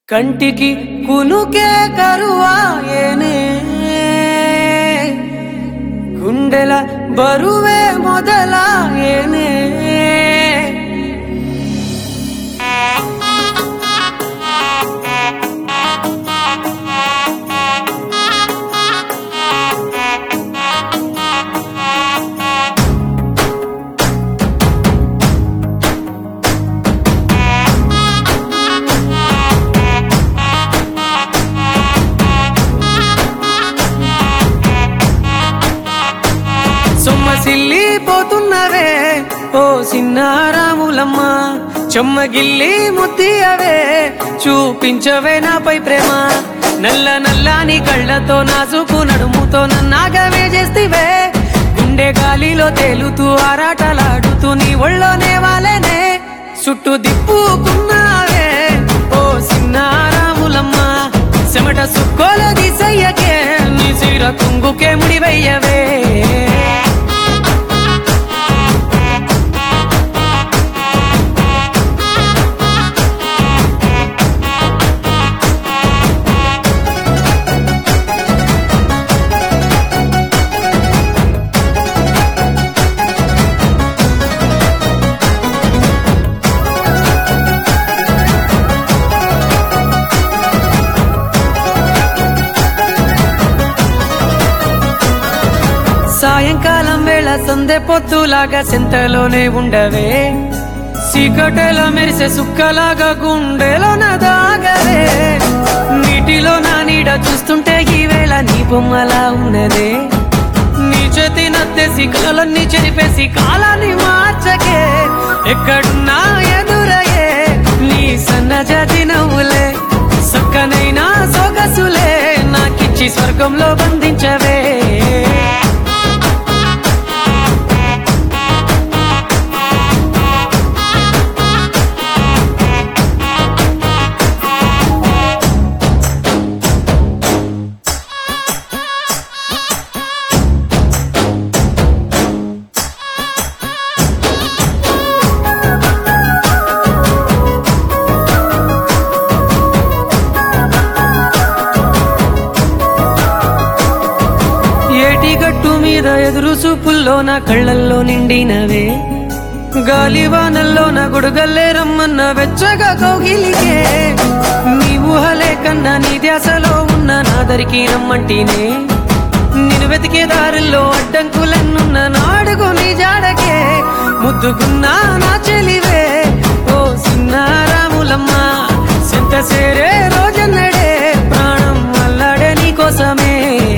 కంటికి కునుకే కరువాయేనే గుండెల బరువే మొదలాయేనే సొమ్మసిల్లిపోతున్నవే ఓ సిన్నారాములమ్మ చెమ్మగిల్లి ముద్దియవే చూపించవే నాపై ప్రేమ నల్ల నల్లాని కళ్ళతో నాజుకు నడుముతో నన్నాగవే చేస్తివే గుండె గాలిలో తేలుతూ ఆరాటలాడుతూ నీ ఒళ్ళోనే వాలేనే చుట్టూ దిప్పుకున్నావే ఓ సిన్నారాములమ్మ చెమట సుక్కోల దిశయ్యకే నీ చీర కుంగుకే ముడివయ్యవే సాయంకాలం వేళ సందె పొత్తులాగా సెంతలోనే ఉండవే సీకటెల మెరిసే సుక్కలాగా గుండెలో దాగవే నీటిలో నా నీడ చూస్తుంటే ఈ వేళ నీ బొమ్మలా ఉన్నదే నీ చేతి నత్తేసి కలలన్నీ చెరిపేసి కాలాన్ని మార్చకే ఎక్కడున్నా ఎదురయ్యే నీ సన్నజాతి నవ్వులే సక్కనైనా సొగసులే నాకిచ్చి స్వర్గంలో బంధించవే ఏటి గట్టు మీద ఎదురు చూపుల్లో నా కళ్ళల్లో నిండినవే గాలివానల్లో నా గుడుగల్లే రమ్మన్న వెచ్చగా కౌగిలికే నీ ఊహలే కన్నా నీ ధ్యాసలో ఉన్న నాదరికి రమ్మంటినే నేను వెతికే దారుల్లో అడ్డంకులన్నున్న నాడుగు నీ జాడకే ముద్దుకున్నా నా చెలివే ఓ సిన్నారాములమ్మ సెంత సేరే రోజన్నడే ప్రాణం అల్లాడే నీ కోసమే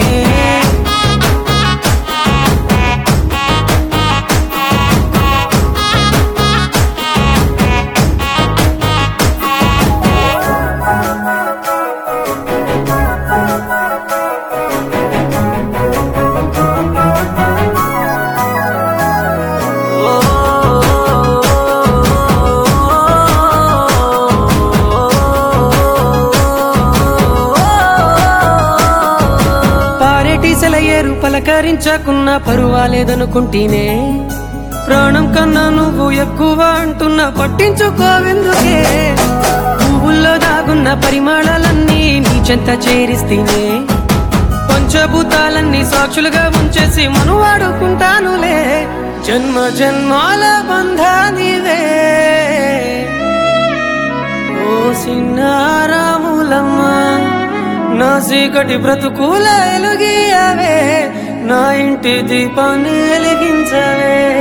పారేటి సెలయేరు పలకరించకున్న పరువాలేదనుకుంటేనే ప్రాణం కన్నా నువ్వు ఎక్కువ అంటున్నా పట్టించుకోవెందుకే పువ్వుల్లో దాగున్న పరిమాణాలన్నీ నీ చెంత చేరిస్తేనే పంచభూతాలన్నీ సాక్షులుగా ఉంచేసి మను వాడుకుంటానులే జన్మ జన్మాల బంధానివే ఓ సిన్నారాములమ్మ నా చీకటి బ్రతుకుల ఎలుగియవే నా ఇంటి దీపాన్ని వెలిగించవే